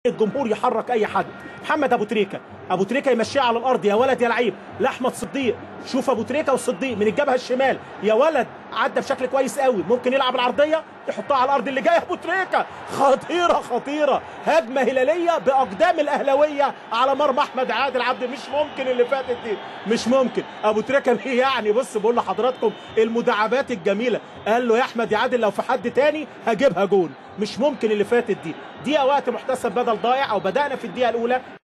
الجمهور يحرك اي حد محمد ابو تريكه ابو تريكه يمشيها على الارض يا ولد يا لعيب لاحمد صديق شوف ابو تريكه والصديق من الجبهه الشمال يا ولد عدى بشكل كويس قوي ممكن يلعب العرضيه يحطها على الارض اللي جايه ابو تريكه خطيره خطيره هجمه هلاليه باقدام الاهلاويه على مرمى احمد عادل عبد مش ممكن اللي فاتت دي مش ممكن ابو تريكه يعني بص بقول لحضراتكم المداعبات الجميله قال له يا احمد يا عادل لو في حد تاني هجيبها جون مش ممكن اللي فاتت دي دقيقه وقت محتسب بدل ضايع او بدانا في الدقيقه الاولى